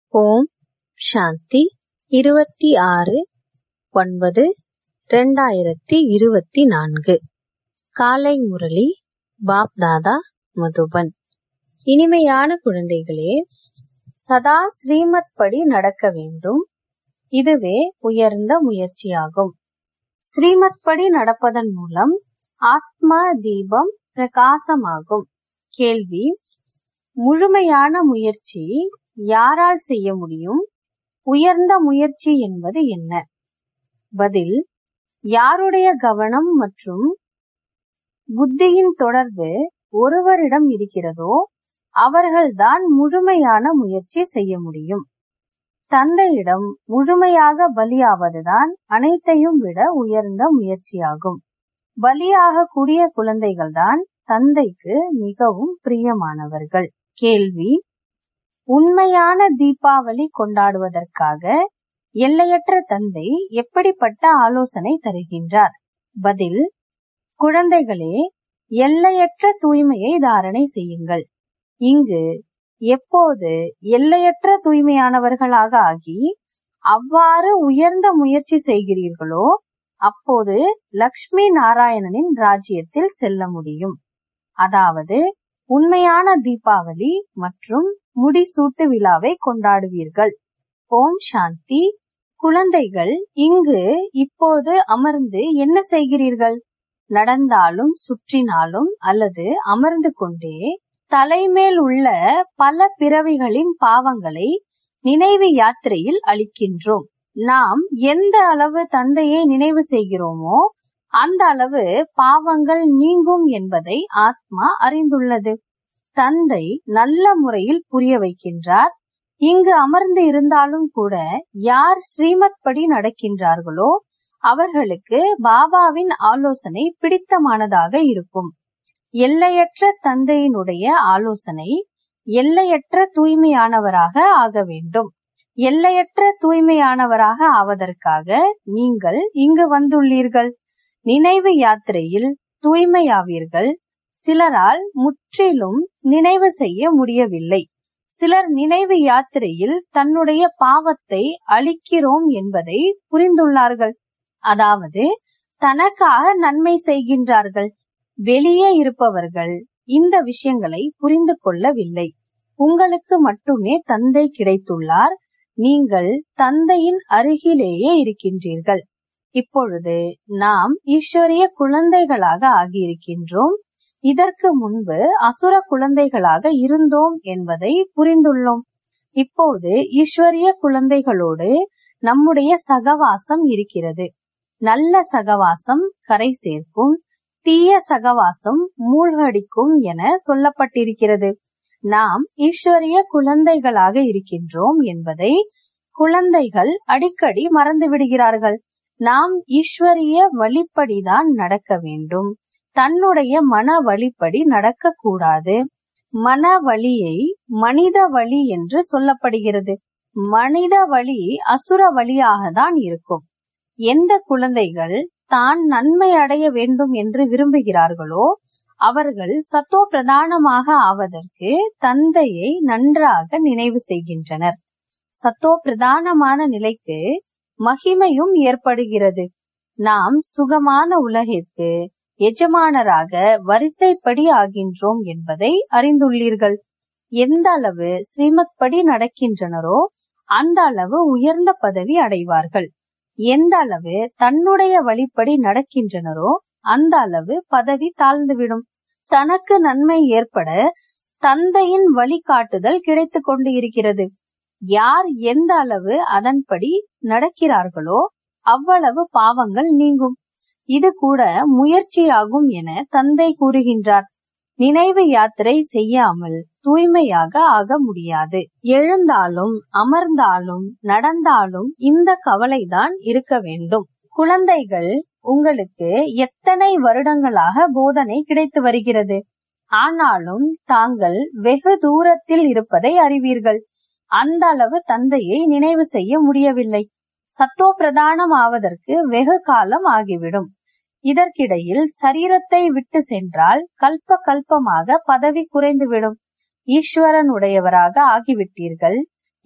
ஓம் சாந்தி இருபத்தி ஆறு ஒன்பது ரெண்டாயிரத்தி இருபத்தி நான்கு காலை முரளி பாப் தாதா மதுபன் இனிமையான குழந்தைகளே சதா ஸ்ரீமத் படி நடக்க வேண்டும் இதுவே உயர்ந்த முயற்சியாகும் ஸ்ரீமத் படி நடப்பதன் மூலம் ஆத்மா தீபம் பிரகாசமாகும் கேள்வி முழுமையான முயற்சி யாரால் செய்ய முடியும் உயர்ந்த முயற்சி என்பது என்ன பதில் யாருடைய கவனம் மற்றும் புத்தியின் தொடர்பு ஒருவரிடம் இருக்கிறதோ அவர்கள்தான் முழுமையான முயற்சி செய்ய முடியும் தந்தையிடம் முழுமையாக பலியாவதுதான் அனைத்தையும் விட உயர்ந்த முயற்சியாகும் பலியாகக்கூடிய குழந்தைகள்தான் தந்தைக்கு மிகவும் பிரியமானவர்கள் கேள்வி உண்மையான தீபாவளி கொண்டாடுவதற்காக எல்லையற்ற தந்தை எப்படிப்பட்ட ஆலோசனை தருகின்றார் பதில் குழந்தைகளே எல்லையற்ற தூய்மையை தாரணை செய்யுங்கள் இங்கு எப்போது எல்லையற்ற தூய்மையானவர்களாக ஆகி அவ்வாறு உயர்ந்த முயற்சி செய்கிறீர்களோ அப்போது லக்ஷ்மி நாராயணனின் ராஜ்யத்தில் செல்ல முடியும் அதாவது உண்மையான தீபாவளி மற்றும் முடிசூட்டு விழாவை கொண்டாடுவீர்கள் ஓம் சாந்தி குழந்தைகள் இங்கு இப்போது அமர்ந்து என்ன செய்கிறீர்கள் நடந்தாலும் சுற்றினாலும் அல்லது அமர்ந்து கொண்டே தலைமேல் உள்ள பல பிறவிகளின் பாவங்களை நினைவு யாத்திரையில் அளிக்கின்றோம் நாம் எந்த அளவு தந்தையை நினைவு செய்கிறோமோ அந்த அளவு பாவங்கள் நீங்கும் என்பதை ஆத்மா அறிந்துள்ளது தந்தை நல்ல முறையில் புரிய வைக்கின்றார் இங்கு அமர்ந்து இருந்தாலும் கூட யார் ஸ்ரீமத் படி நடக்கின்றார்களோ அவர்களுக்கு பாபாவின் ஆலோசனை பிடித்தமானதாக இருக்கும் எல்லையற்ற தந்தையினுடைய ஆலோசனை எல்லையற்ற தூய்மையானவராக ஆக வேண்டும் எல்லையற்ற தூய்மையானவராக ஆவதற்காக நீங்கள் இங்கு வந்துள்ளீர்கள் நினைவு யாத்திரையில் தூய்மையாவீர்கள் சிலரால் முற்றிலும் நினைவு செய்ய முடியவில்லை சிலர் நினைவு யாத்திரையில் தன்னுடைய பாவத்தை அழிக்கிறோம் என்பதை புரிந்துள்ளார்கள் அதாவது தனக்காக நன்மை செய்கின்றார்கள் வெளியே இருப்பவர்கள் இந்த விஷயங்களை புரிந்து கொள்ளவில்லை உங்களுக்கு மட்டுமே தந்தை கிடைத்துள்ளார் நீங்கள் தந்தையின் அருகிலேயே இருக்கின்றீர்கள் இப்பொழுது நாம் ஈஸ்வரிய குழந்தைகளாக ஆகியிருக்கின்றோம் இதற்கு முன்பு அசுர குழந்தைகளாக இருந்தோம் என்பதை புரிந்துள்ளோம் இப்போது ஈஸ்வரிய குழந்தைகளோடு நம்முடைய சகவாசம் இருக்கிறது நல்ல சகவாசம் கரை சேர்க்கும் தீய சகவாசம் மூழ்கடிக்கும் என சொல்லப்பட்டிருக்கிறது நாம் ஈஸ்வரிய குழந்தைகளாக இருக்கின்றோம் என்பதை குழந்தைகள் அடிக்கடி மறந்து விடுகிறார்கள் நாம் ஈஸ்வரிய வழிப்படிதான் நடக்க வேண்டும் தன்னுடைய மன வழிப்படி நடக்க கூடாது மன வழியை மனித வழி என்று சொல்லப்படுகிறது மனித வழி அசுர வழியாக தான் இருக்கும் எந்த குழந்தைகள் தான் நன்மை அடைய வேண்டும் என்று விரும்புகிறார்களோ அவர்கள் சத்தோ பிரதானமாக ஆவதற்கு தந்தையை நன்றாக நினைவு செய்கின்றனர் சத்தோ பிரதானமான நிலைக்கு மகிமையும் ஏற்படுகிறது நாம் சுகமான உலகிற்கு எஜமானராக வரிசைப்படி ஆகின்றோம் என்பதை அறிந்துள்ளீர்கள் எந்த அளவு ஸ்ரீமத் படி நடக்கின்றனரோ அந்த அளவு உயர்ந்த பதவி அடைவார்கள் எந்த அளவு தன்னுடைய வழிப்படி நடக்கின்றனரோ அந்த அளவு பதவி தாழ்ந்துவிடும் தனக்கு நன்மை ஏற்பட தந்தையின் வழிகாட்டுதல் கிடைத்து கொண்டு இருக்கிறது யார் எந்த அளவு அதன்படி நடக்கிறார்களோ அவ்வளவு பாவங்கள் நீங்கும் இது கூட முயற்சியாகும் என தந்தை கூறுகின்றார் நினைவு யாத்திரை செய்யாமல் தூய்மையாக ஆக முடியாது எழுந்தாலும் அமர்ந்தாலும் நடந்தாலும் இந்த கவலைதான் இருக்க வேண்டும் குழந்தைகள் உங்களுக்கு எத்தனை வருடங்களாக போதனை கிடைத்து வருகிறது ஆனாலும் தாங்கள் வெகு தூரத்தில் இருப்பதை அறிவீர்கள் அந்த அளவு தந்தையை நினைவு செய்ய முடியவில்லை சத்தோ பிரதானம் ஆவதற்கு வெகு காலம் ஆகிவிடும் இதற்கிடையில் சரீரத்தை விட்டு சென்றால் கல்ப கல்பமாக பதவி குறைந்துவிடும் ஈஸ்வரனுடையவராக ஆகிவிட்டீர்கள்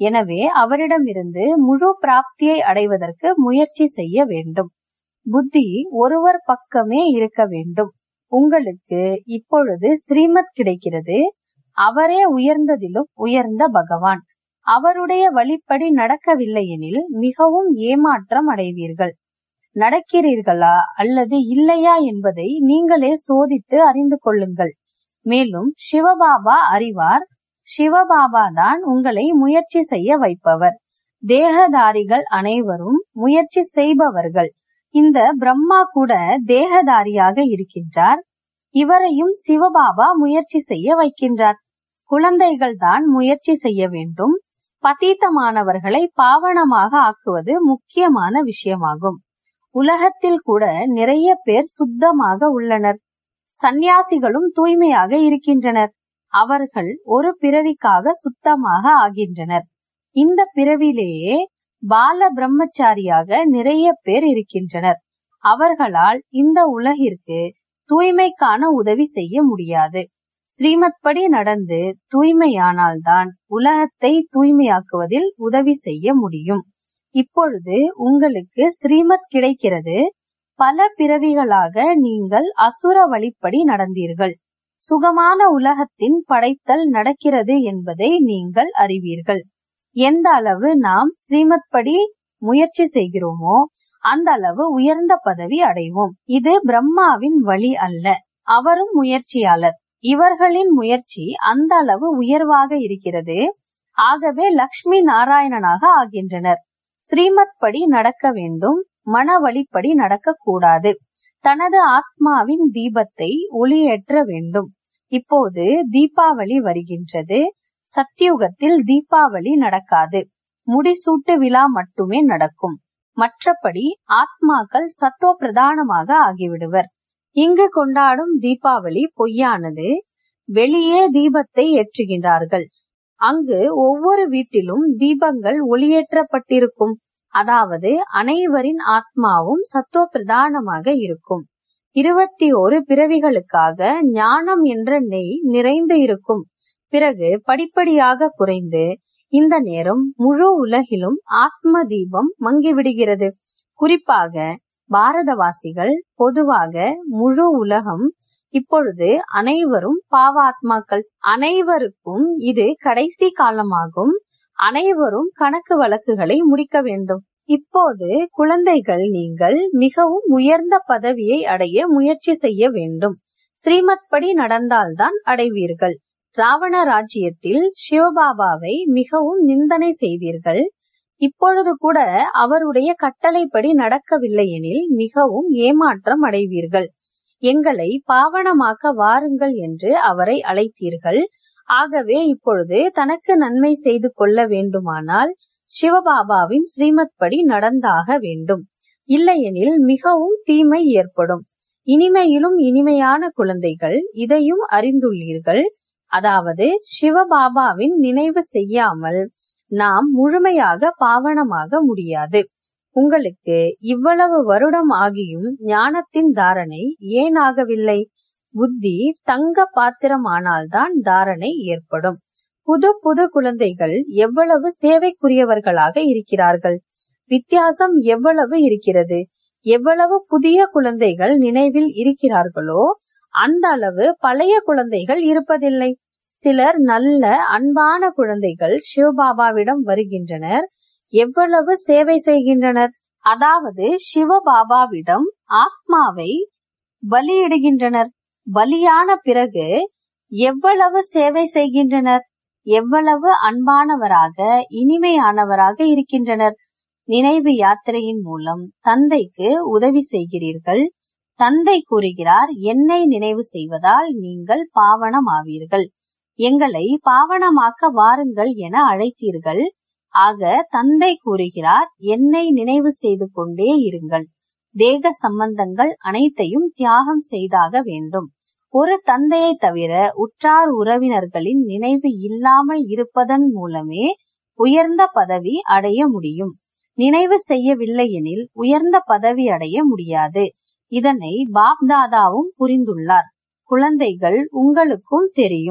எனவே அவரிடமிருந்து முழு பிராப்தியை அடைவதற்கு முயற்சி செய்ய வேண்டும் புத்தி ஒருவர் பக்கமே இருக்க வேண்டும் உங்களுக்கு இப்பொழுது ஸ்ரீமத் கிடைக்கிறது அவரே உயர்ந்ததிலும் உயர்ந்த பகவான் அவருடைய வழிப்படி நடக்கவில்லையெனில் மிகவும் ஏமாற்றம் அடைவீர்கள் நடக்கிறீர்களா அல்லது இல்லையா என்பதை நீங்களே சோதித்து அறிந்து கொள்ளுங்கள் மேலும் சிவபாபா அறிவார் சிவபாபா தான் உங்களை முயற்சி செய்ய வைப்பவர் தேகதாரிகள் அனைவரும் முயற்சி செய்பவர்கள் இந்த பிரம்மா கூட தேகதாரியாக இருக்கின்றார் இவரையும் சிவபாபா முயற்சி செய்ய வைக்கின்றார் குழந்தைகள் தான் முயற்சி செய்ய வேண்டும் பதீத்தமானவர்களை பாவனமாக ஆக்குவது முக்கியமான விஷயமாகும் உலகத்தில் கூட நிறைய பேர் சுத்தமாக உள்ளனர் சந்நியாசிகளும் தூய்மையாக இருக்கின்றனர் அவர்கள் ஒரு பிறவிக்காக சுத்தமாக ஆகின்றனர் இந்த பிறவிலேயே பால பிரம்மச்சாரியாக நிறைய பேர் இருக்கின்றனர் அவர்களால் இந்த உலகிற்கு தூய்மைக்கான உதவி செய்ய முடியாது ஸ்ரீமத் படி நடந்து தூய்மையானால்தான் உலகத்தை தூய்மையாக்குவதில் உதவி செய்ய முடியும் இப்பொழுது உங்களுக்கு ஸ்ரீமத் கிடைக்கிறது பல பிறவிகளாக நீங்கள் அசுர வழிப்படி நடந்தீர்கள் சுகமான உலகத்தின் படைத்தல் நடக்கிறது என்பதை நீங்கள் அறிவீர்கள் எந்த அளவு நாம் ஸ்ரீமத் படி முயற்சி செய்கிறோமோ அந்த அளவு உயர்ந்த பதவி அடைவோம் இது பிரம்மாவின் வழி அல்ல அவரும் முயற்சியாளர் இவர்களின் முயற்சி அந்த அளவு உயர்வாக இருக்கிறது ஆகவே லக்ஷ்மி நாராயணனாக ஆகின்றனர் ஸ்ரீமத் படி நடக்க வேண்டும் மன வழிப்படி நடக்கக்கூடாது தனது ஆத்மாவின் தீபத்தை ஒளியேற்ற வேண்டும் இப்போது தீபாவளி வருகின்றது சத்தியுகத்தில் தீபாவளி நடக்காது முடிசூட்டு விழா மட்டுமே நடக்கும் மற்றபடி ஆத்மாக்கள் சத்துவ பிரதானமாக ஆகிவிடுவர் இங்கு கொண்டாடும் தீபாவளி பொய்யானது வெளியே தீபத்தை ஏற்றுகின்றார்கள் அங்கு ஒவ்வொரு வீட்டிலும் தீபங்கள் ஒளியேற்றப்பட்டிருக்கும் அதாவது அனைவரின் ஆத்மாவும் சத்துவ பிரதானமாக இருக்கும் இருபத்தி ஒரு பிறவிகளுக்காக ஞானம் என்ற நெய் நிறைந்து இருக்கும் பிறகு படிப்படியாக குறைந்து இந்த நேரம் முழு உலகிலும் ஆத்ம தீபம் மங்கிவிடுகிறது குறிப்பாக பாரதவாசிகள் பொதுவாக முழு உலகம் இப்பொழுது அனைவரும் பாவாத்மாக்கள் அனைவருக்கும் இது கடைசி காலமாகும் அனைவரும் கணக்கு வழக்குகளை முடிக்க வேண்டும் இப்போது குழந்தைகள் நீங்கள் மிகவும் உயர்ந்த பதவியை அடைய முயற்சி செய்ய வேண்டும் ஸ்ரீமத் படி நடந்தால்தான் அடைவீர்கள் ராவண ராஜ்யத்தில் சிவபாபாவை மிகவும் நிந்தனை செய்தீர்கள் இப்பொழுது கூட அவருடைய கட்டளைப்படி நடக்கவில்லை எனில் மிகவும் ஏமாற்றம் அடைவீர்கள் எங்களை பாவனமாக்க வாருங்கள் என்று அவரை அழைத்தீர்கள் ஆகவே இப்பொழுது தனக்கு நன்மை செய்து கொள்ள வேண்டுமானால் சிவபாபாவின் ஸ்ரீமத் படி நடந்தாக வேண்டும் இல்லையெனில் மிகவும் தீமை ஏற்படும் இனிமையிலும் இனிமையான குழந்தைகள் இதையும் அறிந்துள்ளீர்கள் அதாவது சிவபாபாவின் நினைவு செய்யாமல் நாம் முழுமையாக பாவனமாக முடியாது உங்களுக்கு இவ்வளவு வருடம் ஆகியும் ஞானத்தின் தாரணை ஏன் ஆகவில்லை புத்தி தங்க பாத்திரமானால்தான் தாரணை ஏற்படும் புது புது குழந்தைகள் எவ்வளவு சேவைக்குரியவர்களாக இருக்கிறார்கள் வித்தியாசம் எவ்வளவு இருக்கிறது எவ்வளவு புதிய குழந்தைகள் நினைவில் இருக்கிறார்களோ அந்த அளவு பழைய குழந்தைகள் இருப்பதில்லை சிலர் நல்ல அன்பான குழந்தைகள் சிவபாபாவிடம் வருகின்றனர் எவ்வளவு சேவை செய்கின்றனர் அதாவது சிவபாபாவிடம் ஆத்மாவை பலியிடுகின்றனர் பலியான பிறகு எவ்வளவு சேவை செய்கின்றனர் எவ்வளவு அன்பானவராக இனிமையானவராக இருக்கின்றனர் நினைவு யாத்திரையின் மூலம் தந்தைக்கு உதவி செய்கிறீர்கள் தந்தை கூறுகிறார் என்னை நினைவு செய்வதால் நீங்கள் பாவனமாவீர்கள் எங்களை பாவனமாக்க வாருங்கள் என அழைத்தீர்கள் ஆக தந்தை கூறுகிறார் என்னை நினைவு செய்து கொண்டே இருங்கள் தேக சம்பந்தங்கள் அனைத்தையும் தியாகம் செய்தாக வேண்டும் ஒரு தந்தையை தவிர உற்றார் உறவினர்களின் நினைவு இல்லாமல் இருப்பதன் மூலமே உயர்ந்த பதவி அடைய முடியும் நினைவு செய்யவில்லை எனில் உயர்ந்த பதவி அடைய முடியாது இதனை பாப்தாதாவும் புரிந்துள்ளார் குழந்தைகள் உங்களுக்கும் தெரியும்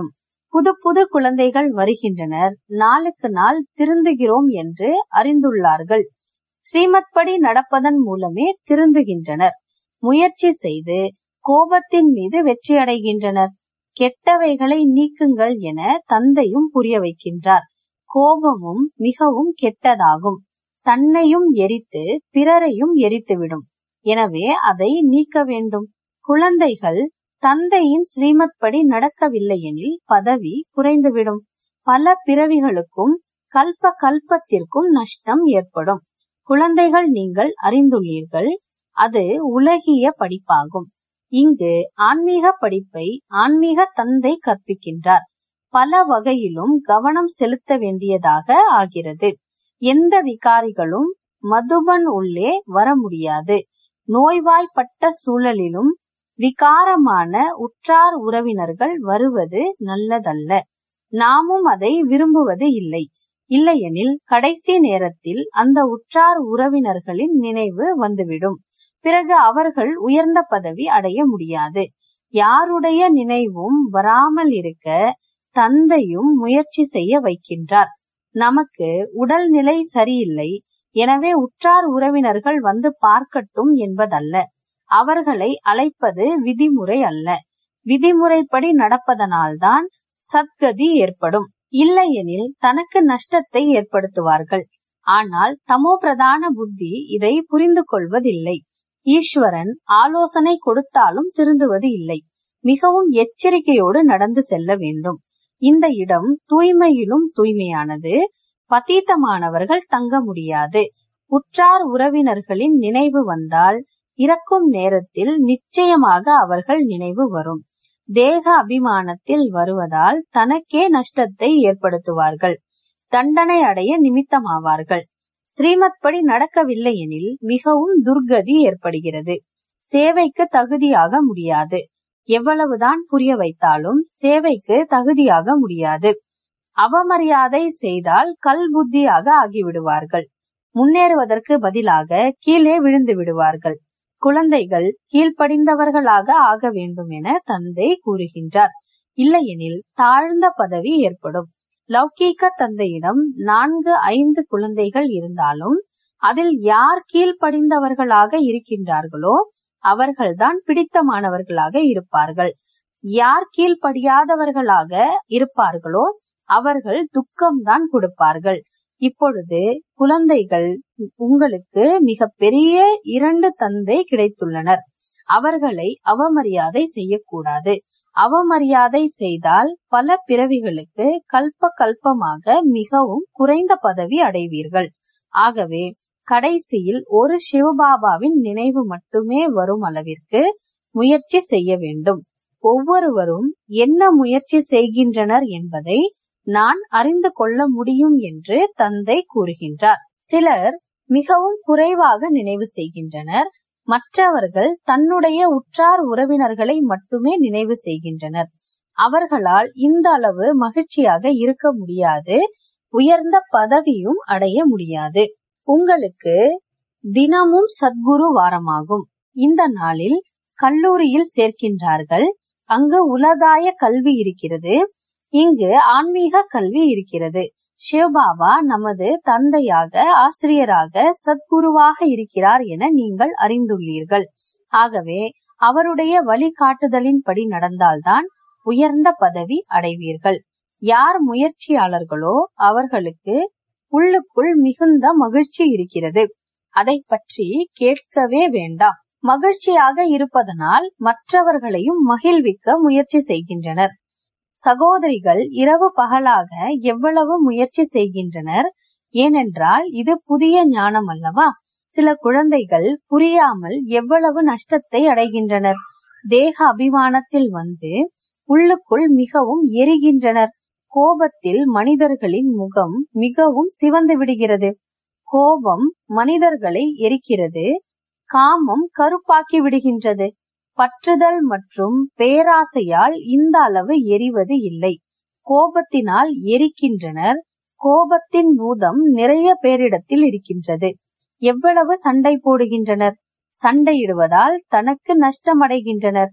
புது புது குழந்தைகள் வருகின்றனர் நாளுக்கு நாள் திருந்துகிறோம் என்று அறிந்துள்ளார்கள் ஸ்ரீமத் படி நடப்பதன் மூலமே திருந்துகின்றனர் முயற்சி செய்து கோபத்தின் மீது வெற்றி அடைகின்றனர் கெட்டவைகளை நீக்குங்கள் என தந்தையும் புரிய வைக்கின்றார் கோபமும் மிகவும் கெட்டதாகும் தன்னையும் எரித்து பிறரையும் எரித்துவிடும் எனவே அதை நீக்க வேண்டும் குழந்தைகள் தந்தையின் ஸ்ரீமத் படி நடக்கவில்லை எனில் பதவி குறைந்துவிடும் பல பிறவிகளுக்கும் கல்ப கல்பத்திற்கும் நஷ்டம் ஏற்படும் குழந்தைகள் நீங்கள் அறிந்துள்ளீர்கள் அது உலகிய படிப்பாகும் இங்கு ஆன்மீக படிப்பை ஆன்மீக தந்தை கற்பிக்கின்றார் பல வகையிலும் கவனம் செலுத்த வேண்டியதாக ஆகிறது எந்த விகாரிகளும் மதுபன் உள்ளே வர முடியாது நோய்வாய்ப்பட்ட சூழலிலும் விகாரமான உற்றார் உறவினர்கள் வருவது நல்லதல்ல நாமும் அதை விரும்புவது இல்லை இல்லையெனில் கடைசி நேரத்தில் அந்த உற்றார் உறவினர்களின் நினைவு வந்துவிடும் பிறகு அவர்கள் உயர்ந்த பதவி அடைய முடியாது யாருடைய நினைவும் வராமல் இருக்க தந்தையும் முயற்சி செய்ய வைக்கின்றார் நமக்கு உடல்நிலை சரியில்லை எனவே உற்றார் உறவினர்கள் வந்து பார்க்கட்டும் என்பதல்ல அவர்களை அழைப்பது விதிமுறை அல்ல விதிமுறைப்படி நடப்பதனால்தான் சத்கதி ஏற்படும் இல்லையெனில் தனக்கு நஷ்டத்தை ஏற்படுத்துவார்கள் ஆனால் தமோ பிரதான புத்தி இதை புரிந்து கொள்வதில்லை ஈஸ்வரன் ஆலோசனை கொடுத்தாலும் திருந்துவது இல்லை மிகவும் எச்சரிக்கையோடு நடந்து செல்ல வேண்டும் இந்த இடம் தூய்மையிலும் தூய்மையானது பதீத்தமானவர்கள் தங்க முடியாது உற்றார் உறவினர்களின் நினைவு வந்தால் இறக்கும் நேரத்தில் நிச்சயமாக அவர்கள் நினைவு வரும் தேக அபிமானத்தில் வருவதால் தனக்கே நஷ்டத்தை ஏற்படுத்துவார்கள் தண்டனை அடைய நிமித்தமாவார்கள் ஸ்ரீமத் படி நடக்கவில்லை எனில் மிகவும் துர்கதி ஏற்படுகிறது சேவைக்கு தகுதியாக முடியாது எவ்வளவுதான் புரிய வைத்தாலும் சேவைக்கு தகுதியாக முடியாது அவமரியாதை செய்தால் கல் புத்தியாக ஆகிவிடுவார்கள் முன்னேறுவதற்கு பதிலாக கீழே விழுந்து விடுவார்கள் குழந்தைகள் கீழ்ப்படிந்தவர்களாக ஆக வேண்டும் என தந்தை கூறுகின்றார் இல்லையெனில் தாழ்ந்த பதவி ஏற்படும் லௌகீக தந்தையிடம் நான்கு ஐந்து குழந்தைகள் இருந்தாலும் அதில் யார் கீழ்ப்படிந்தவர்களாக இருக்கின்றார்களோ அவர்கள்தான் பிடித்தமானவர்களாக இருப்பார்கள் யார் கீழ்ப்படியாதவர்களாக இருப்பார்களோ அவர்கள் துக்கம்தான் கொடுப்பார்கள் இப்பொழுது குழந்தைகள் உங்களுக்கு மிக பெரிய இரண்டு தந்தை கிடைத்துள்ளனர் அவர்களை அவமரியாதை செய்யக்கூடாது அவமரியாதை செய்தால் பல பிறவிகளுக்கு கல்ப கல்பமாக மிகவும் குறைந்த பதவி அடைவீர்கள் ஆகவே கடைசியில் ஒரு சிவபாபாவின் நினைவு மட்டுமே வரும் அளவிற்கு முயற்சி செய்ய வேண்டும் ஒவ்வொருவரும் என்ன முயற்சி செய்கின்றனர் என்பதை நான் அறிந்து கொள்ள முடியும் என்று தந்தை கூறுகின்றார் சிலர் மிகவும் குறைவாக நினைவு செய்கின்றனர் மற்றவர்கள் தன்னுடைய உற்றார் உறவினர்களை மட்டுமே நினைவு செய்கின்றனர் அவர்களால் இந்த அளவு மகிழ்ச்சியாக இருக்க முடியாது உயர்ந்த பதவியும் அடைய முடியாது உங்களுக்கு தினமும் சத்குரு வாரமாகும் இந்த நாளில் கல்லூரியில் சேர்க்கின்றார்கள் அங்கு உலகாய கல்வி இருக்கிறது இங்கு ஆன்மீக கல்வி இருக்கிறது சிவபாபா நமது தந்தையாக ஆசிரியராக சத்குருவாக இருக்கிறார் என நீங்கள் அறிந்துள்ளீர்கள் ஆகவே அவருடைய வழிகாட்டுதலின்படி நடந்தால்தான் உயர்ந்த பதவி அடைவீர்கள் யார் முயற்சியாளர்களோ அவர்களுக்கு உள்ளுக்குள் மிகுந்த மகிழ்ச்சி இருக்கிறது அதை பற்றி கேட்கவே வேண்டாம் மகிழ்ச்சியாக இருப்பதனால் மற்றவர்களையும் மகிழ்விக்க முயற்சி செய்கின்றனர் சகோதரிகள் இரவு பகலாக எவ்வளவு முயற்சி செய்கின்றனர் ஏனென்றால் இது புதிய ஞானம் அல்லவா சில குழந்தைகள் புரியாமல் எவ்வளவு நஷ்டத்தை அடைகின்றனர் தேக அபிமானத்தில் வந்து உள்ளுக்குள் மிகவும் எரிகின்றனர் கோபத்தில் மனிதர்களின் முகம் மிகவும் சிவந்து விடுகிறது கோபம் மனிதர்களை எரிக்கிறது காமம் கருப்பாக்கி விடுகின்றது பற்றுதல் மற்றும் பேராசையால் இந்த அளவு எரிவது இல்லை கோபத்தினால் எரிக்கின்றனர் கோபத்தின் பூதம் நிறைய பேரிடத்தில் இருக்கின்றது எவ்வளவு சண்டை போடுகின்றனர் சண்டையிடுவதால் தனக்கு நஷ்டமடைகின்றனர்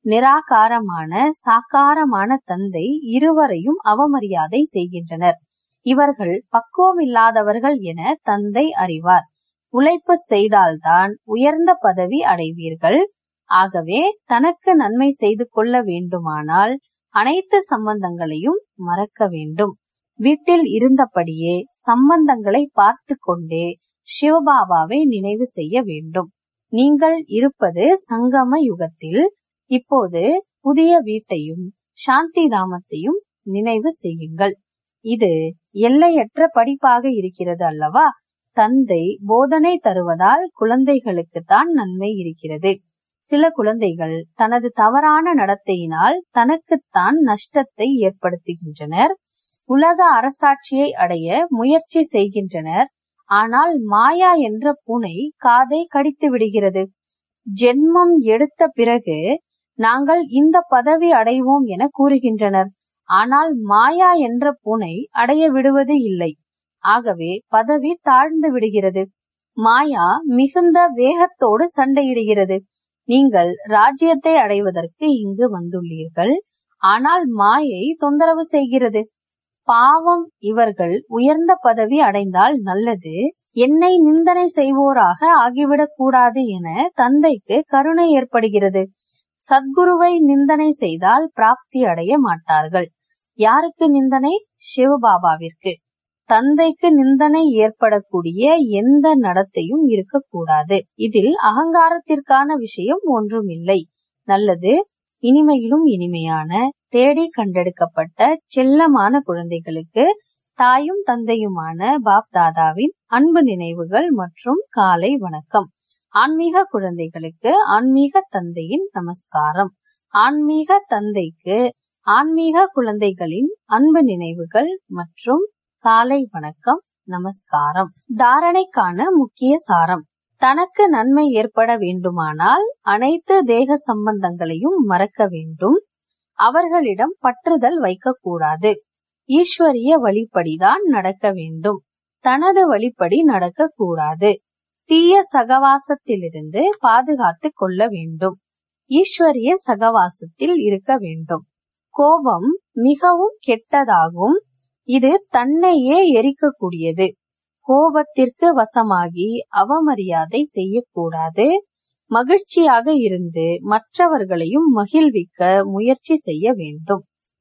நிராகாரமான சாக்காரமான தந்தை இருவரையும் அவமரியாதை செய்கின்றனர் இவர்கள் பக்குவமில்லாதவர்கள் என தந்தை அறிவார் உழைப்பு செய்தால்தான் உயர்ந்த பதவி அடைவீர்கள் ஆகவே தனக்கு நன்மை செய்து கொள்ள வேண்டுமானால் அனைத்து சம்பந்தங்களையும் மறக்க வேண்டும் வீட்டில் இருந்தபடியே சம்பந்தங்களை பார்த்து கொண்டே சிவபாபாவை நினைவு செய்ய வேண்டும் நீங்கள் இருப்பது சங்கம யுகத்தில் இப்போது புதிய வீட்டையும் சாந்தி தாமத்தையும் நினைவு செய்யுங்கள் இது எல்லையற்ற படிப்பாக இருக்கிறது அல்லவா தந்தை போதனை தருவதால் குழந்தைகளுக்கு தான் நன்மை இருக்கிறது சில குழந்தைகள் தனது தவறான நடத்தையினால் தனக்குத்தான் நஷ்டத்தை ஏற்படுத்துகின்றனர் உலக அரசாட்சியை அடைய முயற்சி செய்கின்றனர் ஆனால் மாயா என்ற பூனை காதை கடித்து விடுகிறது ஜென்மம் எடுத்த பிறகு நாங்கள் இந்த பதவி அடைவோம் என கூறுகின்றனர் ஆனால் மாயா என்ற பூனை அடைய விடுவது இல்லை ஆகவே பதவி தாழ்ந்து விடுகிறது மாயா மிகுந்த வேகத்தோடு சண்டையிடுகிறது நீங்கள் ராஜ்யத்தை அடைவதற்கு இங்கு வந்துள்ளீர்கள் ஆனால் மாயை தொந்தரவு செய்கிறது பாவம் இவர்கள் உயர்ந்த பதவி அடைந்தால் நல்லது என்னை நிந்தனை செய்வோராக ஆகிவிடக் கூடாது என தந்தைக்கு கருணை ஏற்படுகிறது சத்குருவை நிந்தனை செய்தால் பிராப்தி அடைய மாட்டார்கள் யாருக்கு நிந்தனை சிவபாபாவிற்கு தந்தைக்கு நிந்தனை ஏற்படக்கூடிய எந்த நடத்தையும் இருக்கக்கூடாது இதில் அகங்காரத்திற்கான விஷயம் ஒன்றுமில்லை நல்லது இனிமையிலும் இனிமையான தேடி கண்டெடுக்கப்பட்ட செல்லமான குழந்தைகளுக்கு தாயும் தந்தையுமான பாப் தாதாவின் அன்பு நினைவுகள் மற்றும் காலை வணக்கம் ஆன்மீக குழந்தைகளுக்கு ஆன்மீக தந்தையின் நமஸ்காரம் ஆன்மீக தந்தைக்கு ஆன்மீக குழந்தைகளின் அன்பு நினைவுகள் மற்றும் காலை வணக்கம் நமஸ்காரம் தாரணைக்கான முக்கிய சாரம் தனக்கு நன்மை ஏற்பட வேண்டுமானால் அனைத்து தேக சம்பந்தங்களையும் மறக்க வேண்டும் அவர்களிடம் பற்றுதல் வைக்கக்கூடாது ஈஸ்வரிய வழிப்படிதான் நடக்க வேண்டும் தனது வழிப்படி நடக்க கூடாது தீய சகவாசத்திலிருந்து பாதுகாத்து கொள்ள வேண்டும் ஈஸ்வரிய சகவாசத்தில் இருக்க வேண்டும் கோபம் மிகவும் கெட்டதாகும் இது தன்னையே எரிக்கக்கூடியது கோபத்திற்கு வசமாகி அவமரியாதை செய்யக்கூடாது மகிழ்ச்சியாக இருந்து மற்றவர்களையும் மகிழ்விக்க முயற்சி செய்ய வேண்டும்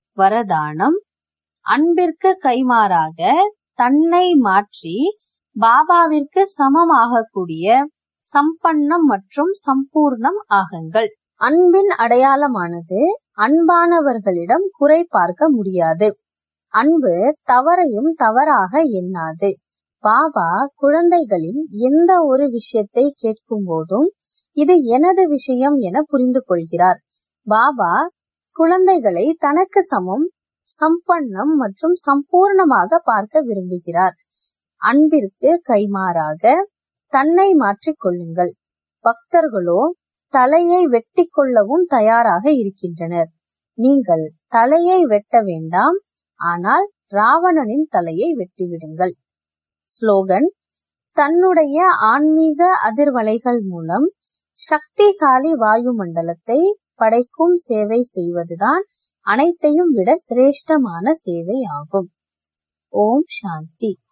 வரதானம் அன்பிற்கு கைமாறாக தன்னை மாற்றி பாபாவிற்கு சமமாகக்கூடிய சம்பன்னம் மற்றும் சம்பூர்ணம் ஆகுங்கள் அன்பின் அடையாளமானது அன்பானவர்களிடம் குறை பார்க்க முடியாது அன்பு தவறையும் தவறாக எண்ணாது பாபா குழந்தைகளின் எந்த ஒரு விஷயத்தை கேட்கும் போதும் இது எனது விஷயம் என புரிந்து கொள்கிறார் பாபா குழந்தைகளை தனக்கு சமம் சம்பன்னம் மற்றும் சம்பூர்ணமாக பார்க்க விரும்புகிறார் அன்பிற்கு கைமாறாக தன்னை மாற்றிக் கொள்ளுங்கள் பக்தர்களோ தலையை வெட்டி கொள்ளவும் தயாராக இருக்கின்றனர் நீங்கள் தலையை வெட்ட வேண்டாம் ஆனால் ராவணனின் தலையை வெட்டிவிடுங்கள் ஸ்லோகன் தன்னுடைய ஆன்மீக அதிர்வலைகள் மூலம் சக்திசாலி வாயுமண்டலத்தை படைக்கும் சேவை செய்வதுதான் அனைத்தையும் விட சிரேஷ்டமான சேவை ஆகும் ஓம் சாந்தி